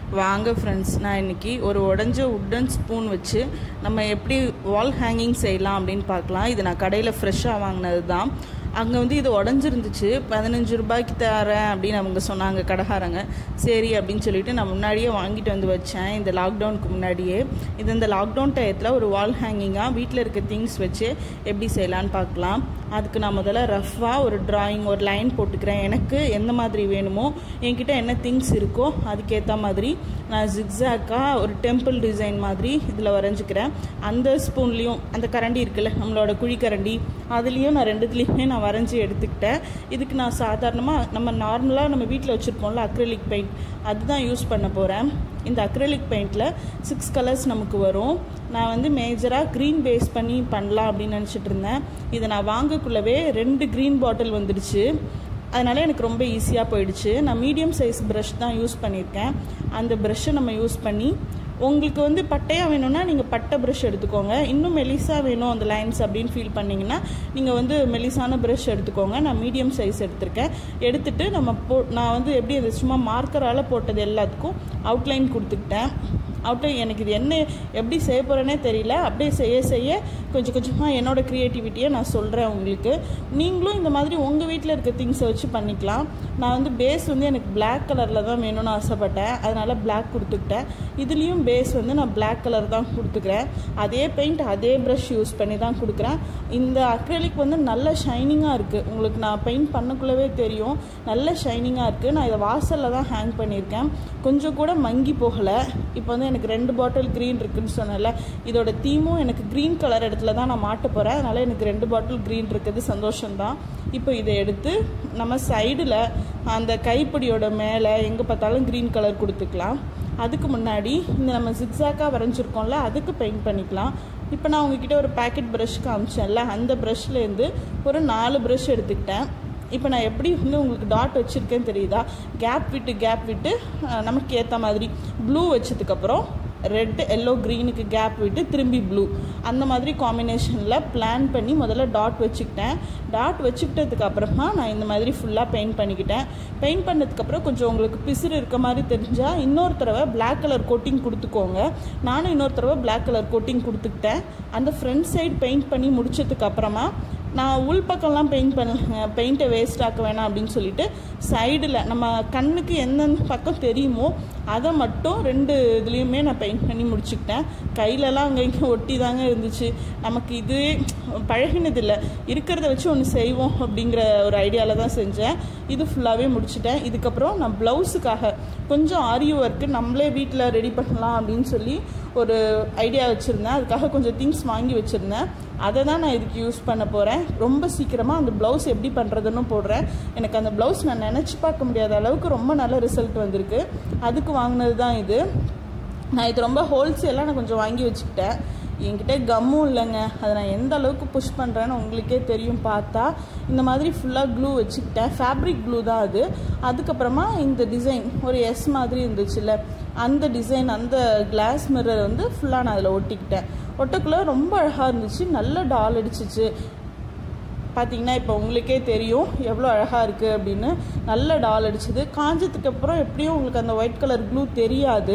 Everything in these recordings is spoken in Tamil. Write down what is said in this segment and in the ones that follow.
வாங்க ஃப்ரெண்ட்ஸ் நான் இன்னைக்கு ஒரு உடஞ்ச உட்டன் ஸ்பூன் வச்சு நம்ம எப்படி வால் ஹேங்கிங் செய்யலாம் அப்படின்னு பார்க்கலாம் இது நான் கடையில் ஃப்ரெஷ்ஷாக வாங்கினது தான் அங்கே வந்து இது உடஞ்சிருந்துச்சு பதினஞ்சு ரூபாய்க்கு தரேன் அப்படின்னு அவங்க சொன்னாங்க கடைக்காரங்க சரி அப்படின்னு சொல்லிட்டு நான் முன்னாடியே வாங்கிட்டு வந்து வச்சேன் இந்த லாக்டவுனுக்கு முன்னாடியே இது இந்த லாக்டவுன் டயத்தில் ஒரு வால் ஹேங்கிங்காக வீட்டில் இருக்க திங்ஸ் வச்சு எப்படி செய்யலான்னு பார்க்கலாம் அதுக்கு நான் முதல்ல ரஃப்பாக ஒரு டிராயிங் ஒரு லைன் போட்டுக்கிறேன் எனக்கு எந்த மாதிரி வேணுமோ என்கிட்ட என்ன திங்ஸ் இருக்கோ அதுக்கேற்ற மாதிரி நான் ஜிக்ஸாக்காக ஒரு டெம்பிள் டிசைன் மாதிரி இதில் வரைஞ்சிக்கிறேன் அந்த ஸ்பூன்லேயும் அந்த கரண்டி இருக்குல்ல நம்மளோட குழிக்கரண்டி அதுலேயும் நான் ரெண்டுத்துலேயுமே நான் வரைஞ்சி எடுத்துக்கிட்டேன் இதுக்கு நான் சாதாரணமாக நம்ம நார்மலாக நம்ம வீட்டில் வச்சுருப்போம்ல அக்ரிலிக் பெயிண்ட் அதுதான் யூஸ் பண்ண போகிறேன் இந்த அக்ரிலிக் பெயிண்டில் சிக்ஸ் கலர்ஸ் நமக்கு வரும் நான் வந்து மேஜராக க்ரீன் பேஸ் பண்ணி பண்ணலாம் அப்படின்னு நினச்சிட்டு இருந்தேன் இதை நான் வாங்கக்குள்ளவே ரெண்டு க்ரீன் பாட்டில் வந்துடுச்சு அதனால் எனக்கு ரொம்ப ஈஸியாக போயிடுச்சு நான் மீடியம் சைஸ் ப்ரஷ் தான் யூஸ் பண்ணியிருக்கேன் அந்த ப்ரஷ்ஷை நம்ம யூஸ் பண்ணி உங்களுக்கு வந்து பட்டையாக வேணும்னா நீங்கள் பட்டை ப்ரஷ் எடுத்துக்கோங்க இன்னும் மெலிசாக வேணும் அந்த லைன்ஸ் அப்படின்னு ஃபீல் பண்ணிங்கன்னா நீங்கள் வந்து மெலிசான ப்ரஷ் எடுத்துக்கோங்க நான் மீடியம் சைஸ் எடுத்திருக்கேன் எடுத்துட்டு நம்ம போ நான் வந்து எப்படி அது சும்மா மார்க்கரால் போட்டது எல்லாத்துக்கும் அவுட்லைன் கொடுத்துக்கிட்டேன் அவுட்லைன் எனக்கு இது என்ன எப்படி செய்ய போகிறேனே தெரியல அப்படியே செய்ய செய்ய கொஞ்சம் கொஞ்சமாக என்னோடய க்ரியேட்டிவிட்டியை நான் சொல்கிறேன் உங்களுக்கு நீங்களும் இந்த மாதிரி உங்கள் வீட்டில் இருக்க திங்ஸை வச்சு பண்ணிக்கலாம் நான் வந்து பேஸ் வந்து எனக்கு பிளாக் கலரில் தான் வேணும்னு ஆசைப்பட்டேன் அதனால் பிளாக் கொடுத்துக்கிட்டேன் இதுலேயும் பேஸ் வந்து நான் பிளாக் கலர் தான் கொடுத்துக்கிறேன் அதே பெயிண்ட் அதே ப்ரஷ் யூஸ் பண்ணி தான் கொடுக்குறேன் இந்த அக்ரலிக் வந்து நல்ல ஷைனிங்காக இருக்குது உங்களுக்கு நான் பெயிண்ட் பண்ணக்குள்ளவே தெரியும் நல்ல ஷைனிங்காக இருக்குது நான் இதை வாசலில் தான் ஹேங் பண்ணியிருக்கேன் கொஞ்சம் கூட மங்கி போகலை இப்போ வந்து எனக்கு ரெண்டு பாட்டில் க்ரீன் இருக்குன்னு சொன்னேன்ல இதோட தீமும் எனக்கு க்ரீன் கலர் இடத்துல தான் நான் மாட்ட போகிறேன் அதனால் எனக்கு ரெண்டு பாட்டில் க்ரீன் இருக்குது சந்தோஷம்தான் இப்போ இதை எடுத்து நம்ம சைடில் அந்த கைப்பிடியோட மேலே எங்கே பார்த்தாலும் க்ரீன் கலர் கொடுத்துக்கலாம் அதுக்கு முன்னாடி இந்த நம்ம ஜிக்ஸாக்காக வரைஞ்சிருக்கோம்ல அதுக்கு பெயிண்ட் பண்ணிக்கலாம் இப்போ நான் உங்ககிட்ட ஒரு பேக்கெட் ப்ரஷ் காமிச்சேன்ல அந்த ப்ரஷ்லேருந்து ஒரு நாலு ப்ரஷ் எடுத்துக்கிட்டேன் இப்போ நான் எப்படி வந்து உங்களுக்கு டாட் வச்சுருக்கேன்னு தெரியுதா கேப் விட்டு கேப் விட்டு நமக்கு ஏற்ற மாதிரி ப்ளூ வச்சதுக்கப்புறம் ரெட் எல்லோ க்ரீனுக்கு கேப் விட்டு திரும்பி ப்ளூ அந்த மாதிரி காம்பினேஷனில் பிளான் பண்ணி முதல்ல டாட் வச்சுக்கிட்டேன் டாட் வச்சுக்கிட்டதுக்கு அப்புறமா நான் இந்த மாதிரி ஃபுல்லாக பெயிண்ட் பண்ணிக்கிட்டேன் பெயிண்ட் பண்ணதுக்கப்புறம் கொஞ்சம் உங்களுக்கு பிசுறு இருக்க மாதிரி தெரிஞ்சால் இன்னொரு தடவை பிளாக் கலர் கோட்டிங் கொடுத்துக்கோங்க நானும் இன்னொரு தடவை பிளாக் கலர் கோட்டிங் கொடுத்துக்கிட்டேன் அந்த ஃப்ரண்ட் சைடு பெயிண்ட் பண்ணி முடிச்சதுக்கு அப்புறமா நான் உள் பக்கம்லாம் பெயிண்ட் பண்ண பெயிண்ட்டை வேஸ்ட் ஆக்க வேணாம் அப்படின்னு சொல்லிட்டு சைடில் நம்ம கண்ணுக்கு எந்தெந்த பக்கம் தெரியுமோ அதை மட்டும் ரெண்டு இதுலேயுமே நான் பெயிண்ட் பண்ணி முடிச்சுக்கிட்டேன் கையிலலாம் அங்கே இங்கே ஒட்டி தாங்க இருந்துச்சு நமக்கு இது பழகினதில்லை இருக்கிறத வச்சு ஒன்று செய்வோம் அப்படிங்கிற ஒரு ஐடியாவில் தான் செஞ்சேன் இது ஃபுல்லாகவே முடிச்சிட்டேன் இதுக்கப்புறம் நான் ப்ளவுஸுக்காக கொஞ்சம் ஆரி ஒர்க்கு நம்மளே வீட்டில் ரெடி பண்ணலாம் அப்படின்னு சொல்லி ஒரு ஐடியா வச்சுருந்தேன் அதுக்காக கொஞ்சம் திங்ஸ் வாங்கி வச்சுருந்தேன் அதை தான் நான் இதுக்கு யூஸ் பண்ண போகிறேன் ரொம்ப சீக்கிரமாக அந்த ப்ளவுஸ் எப்படி பண்ணுறதுன்னு போடுறேன் எனக்கு அந்த ப்ளவுஸ் நான் நினச்சி பார்க்க முடியாத அளவுக்கு ரொம்ப நல்ல ரிசல்ட் வந்திருக்கு அதுக்கு வாங்கினது தான் இது நான் இது ரொம்ப ஹோல்சேலாக நான் கொஞ்சம் வாங்கி வச்சுக்கிட்டேன் என்கிட்ட கம்மும் இல்லைங்க அதை நான் எந்த அளவுக்கு புஷ் பண்ணுறேன்னு உங்களுக்கே தெரியும் பார்த்தா இந்த மாதிரி ஃபுல்லாக க்ளூ வச்சுக்கிட்டேன் ஃபேப்ரிக் க்ளூ தான் அது அதுக்கப்புறமா இந்த டிசைன் ஒரு எஸ் மாதிரி இருந்துச்சுல்ல அந்த டிசைன் அந்த கிளாஸ் மிரர் வந்து ஃபுல்லாக நான் அதில் ஒட்டிக்கிட்டேன் ஒட்டக்குள்ளே ரொம்ப அழகாக இருந்துச்சு நல்ல டால் அடிச்சிச்சு பார்த்தீங்கன்னா இப்போ உங்களுக்கே தெரியும் எவ்வளோ அழகாக இருக்குது அப்படின்னு நல்ல டால் அடிச்சுது காஞ்சதுக்கு அப்புறம் எப்படியும் உங்களுக்கு அந்த ஒயிட் கலர் க்ளூ தெரியாது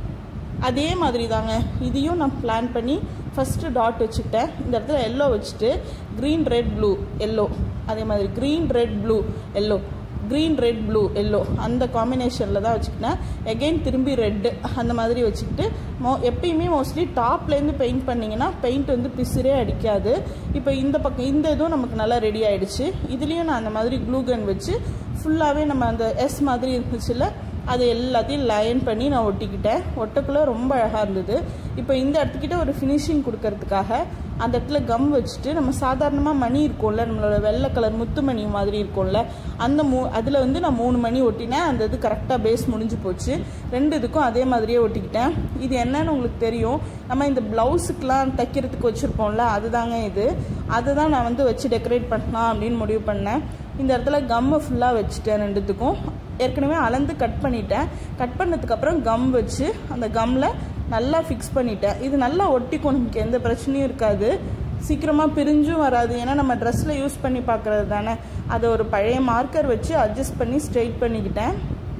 அதே மாதிரி தாங்க இதையும் நான் பிளான் பண்ணி ஃபஸ்ட்டு டாட் வச்சுக்கிட்டேன் இந்த இடத்துல எல்லோ வச்சுட்டு க்ரீன் ரெட் ப்ளூ எல்லோ அதே மாதிரி green red blue yellow green red blue yellow அந்த காம்பினேஷனில் தான் வச்சுக்கிட்டேன் எகெயின் திரும்பி ரெட்டு அந்த மாதிரி வச்சுக்கிட்டு மோ எப்பயுமே மோஸ்ட்லி டாப்லேருந்து பெயிண்ட் பண்ணிங்கன்னா பெயிண்ட் வந்து பிசுரே அடிக்காது இப்போ இந்த பக்கம் இந்த இதுவும் நமக்கு நல்லா ரெடி ஆகிடுச்சு இதுலேயும் நான் அந்த மாதிரி க்ளூ கன் வச்சு ஃபுல்லாகவே நம்ம அந்த எஸ் மாதிரி இருந்துச்சுல்ல அதை எல்லாத்தையும் லைன் பண்ணி நான் ஒட்டிக்கிட்டேன் ஒட்டக்குள்ளே ரொம்ப அழகாக இருந்தது இப்போ இந்த இடத்துக்கிட்ட ஒரு ஃபினிஷிங் கொடுக்கறதுக்காக அந்த இடத்துல கம் வச்சுட்டு நம்ம சாதாரணமாக மணி இருக்கும்ல நம்மளோட வெள்ளை கலர் முத்து மணி மாதிரி இருக்கும்ல அந்த மூ அதில் வந்து நான் மூணு மணி ஒட்டினேன் அந்த இது கரெக்டாக பேஸ் முடிஞ்சு போச்சு ரெண்டு இதுக்கும் அதே மாதிரியே ஒட்டிக்கிட்டேன் இது என்னன்னு உங்களுக்கு தெரியும் நம்ம இந்த ப்ளவுஸுக்கெலாம் தைக்கிறதுக்கு வச்சுருப்போம்ல அதுதாங்க இது அதை தான் நான் வந்து வச்சு டெக்கரேட் பண்ணலாம் அப்படின்னு முடிவு பண்ணேன் இந்த இடத்துல கம்மை ஃபுல்லாக வச்சுட்டேன் ரெண்டுத்துக்கும் ஏற்கனவே அளந்து கட் பண்ணிட்டேன் கட் பண்ணதுக்கப்புறம் கம் வச்சு அந்த கம்மில் நல்லா ஃபிக்ஸ் பண்ணிட்டேன் இது நல்லா ஒட்டிக்கும் நமக்கு எந்த பிரச்சனையும் இருக்காது சீக்கிரமாக பிரிஞ்சும் வராது ஏன்னா நம்ம ட்ரெஸ்ஸில் யூஸ் பண்ணி பார்க்குறது தானே அதை ஒரு பழைய மார்க்கர் வச்சு அட்ஜஸ்ட் பண்ணி ஸ்ட்ரெயிட் பண்ணிக்கிட்டேன்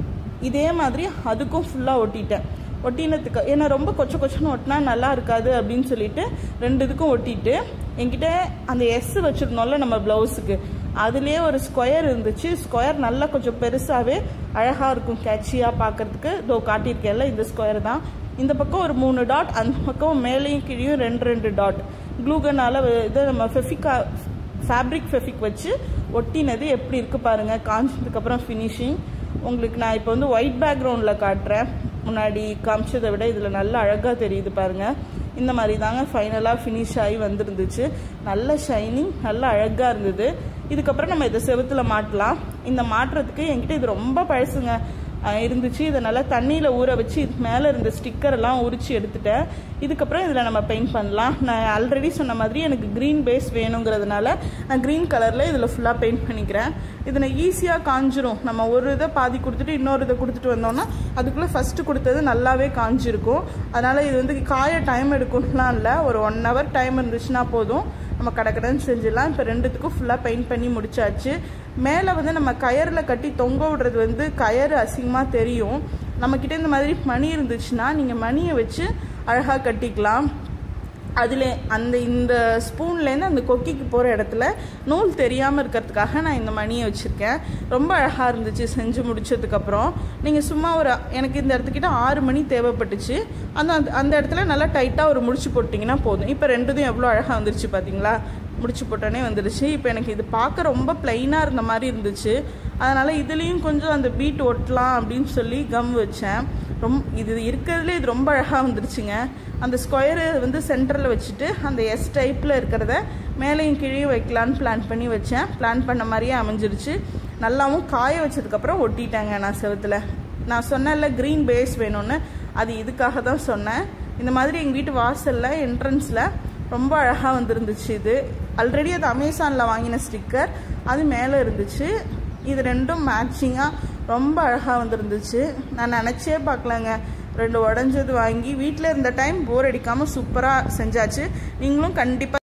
இதே மாதிரி அதுக்கும் ஃபுல்லாக ஒட்டிட்டேன் ஒட்டினதுக்கு ஏன்னா ரொம்ப கொச்ச கொச்சன்னு ஒட்டினா நல்லா இருக்காது அப்படின்னு சொல்லிட்டு ரெண்டு இதுக்கும் ஒட்டிட்டு என்கிட்ட அந்த எஸ் வச்சுருந்தோம்ல நம்ம ப்ளவுஸுக்கு அதுலேயே ஒரு ஸ்கொயர் இருந்துச்சு ஸ்கொயர் நல்லா கொஞ்சம் பெருசாகவே அழகாக இருக்கும் கேட்சியாக பார்க்கறதுக்கு இதோ காட்டியிருக்கேன்ல இந்த ஸ்கொயர் தான் இந்த பக்கம் ஒரு மூணு டாட் அந்த பக்கம் மேலேயும் கீழேயும் ரெண்டு ரெண்டு டாட் க்ளூகனால் இதை நம்ம ஃபெஃபிகா ஃபேப்ரிக் ஃபெஃபிக் வச்சு ஒட்டினது எப்படி இருக்குது பாருங்கள் காஞ்சதுக்கப்புறம் ஃபினிஷிங் உங்களுக்கு நான் இப்போ வந்து ஒயிட் பேக்ரவுண்டில் காட்டுறேன் முன்னாடி காமிச்சதை விட இதில் நல்லா அழகாக தெரியுது பாருங்கள் இந்த மாதிரி தாங்க ஃபைனலாக ஃபினிஷ் ஆகி வந்துருந்துச்சு நல்ல ஷைனிங் நல்லா அழகாக இருந்தது இதுக்கப்புறம் நம்ம இதை செவுத்தில் மாட்டலாம் இந்த மாட்டுறதுக்கு என்கிட்ட இது ரொம்ப பழசுங்க அஹ் இருந்துச்சு இதை நல்லா தண்ணியில் ஊற வச்சு இது மேலே இருந்த ஸ்டிக்கர் எல்லாம் உரிச்சு எடுத்துட்டேன் இதுக்கப்புறம் இதில் நம்ம பெயிண்ட் பண்ணலாம் நான் ஆல்ரெடி சொன்ன மாதிரி எனக்கு க்ரீன் பேஸ் வேணுங்கிறதுனால நான் க்ரீன் கலரில் இதில் ஃபுல்லாக பெயிண்ட் பண்ணிக்கிறேன் இதில் ஈஸியாக காஞ்சிரும் நம்ம ஒரு இதை பாதி கொடுத்துட்டு இன்னொரு இதை கொடுத்துட்டு வந்தோம்னா அதுக்குள்ளே ஃபஸ்ட்டு கொடுத்தது நல்லாவே காஞ்சிருக்கும் அதனால் இது வந்து காய டைம் எடுக்கணும்லாம் இல்லை ஒரு ஒன் ஹவர் டைம் இருந்துச்சுன்னா போதும் நம்ம கடக்கடன்னு செஞ்சிடலாம் இப்போ ரெண்டுத்துக்கும் ஃபுல்லாக பெயிண்ட் பண்ணி முடிச்சாச்சு மேலே வந்து நம்ம கயரில் கட்டி தொங்க விடுறது வந்து கயறு அசிங்கமாக தெரியும் நம்மக்கிட்ட இந்த மாதிரி மணி இருந்துச்சுன்னா நீங்கள் மணியை வச்சு அழகாக கட்டிக்கலாம் அதில் அந்த இந்த ஸ்பூன்லேருந்து அந்த கொக்கிக்கு போகிற இடத்துல நூல் தெரியாமல் இருக்கிறதுக்காக நான் இந்த மணியை வச்சுருக்கேன் ரொம்ப அழகாக இருந்துச்சு செஞ்சு முடிச்சதுக்கப்புறம் நீங்கள் சும்மா ஒரு எனக்கு இந்த இடத்துக்கிட்ட ஆறு மணி தேவைப்பட்டுச்சு அந்த அந்த- அந்த இடத்துல நல்லா டைட்டாக ஒரு முடிச்சு போட்டிங்கன்னா போதும் இப்போ ரெண்டுதும் எவ்வளோ அழகாக வந்துருச்சு பார்த்தீங்களா முடிச்சு போட்டோன்னே வந்துடுச்சு இப்போ எனக்கு இது பார்க்க ரொம்ப ப்ளைனாக இருந்த மாதிரி இருந்துச்சு அதனால் இதுலேயும் கொஞ்சம் அந்த பீட் ஒட்டலாம் அப்படின்னு சொல்லி கம் வச்சேன் ரொம்ப இது இருக்கிறதுலே இது ரொம்ப அழகாக வந்துருச்சுங்க அந்த ஸ்கொயரு வந்து சென்டரில் வச்சுட்டு அந்த எஸ் டைப்பில் இருக்கிறத மேலேயும் கீழே வைக்கலான்னு பிளான் பண்ணி வச்சேன் பிளான் பண்ண மாதிரியே அமைஞ்சிருச்சு நல்லாவும் காய வச்சதுக்கப்புறம் ஒட்டிட்டேங்க நான் செவுத்துல நான் சொன்னேன்ல க்ரீன் பேஸ் வேணும்னு அது இதுக்காக தான் சொன்னேன் இந்த மாதிரி எங்கள் வீட்டு வாசலில் என்ட்ரன்ஸில் ரொம்ப அழகாக வந்துருந்துச்சு இது ஆல்ரெடி அது அமேசானில் வாங்கின ஸ்டிக்கர் அது மேலே இருந்துச்சு இது ரெண்டும் மேட்சிங்காக ரொம்ப அழகாக வந்துருந்துச்சு நான் நினச்சே பார்க்கலங்க ரெண்டு உடஞ்சது வாங்கி வீட்டில் இருந்த டைம் போர் அடிக்காமல் சூப்பராக செஞ்சாச்சு நீங்களும் கண்டிப்பாக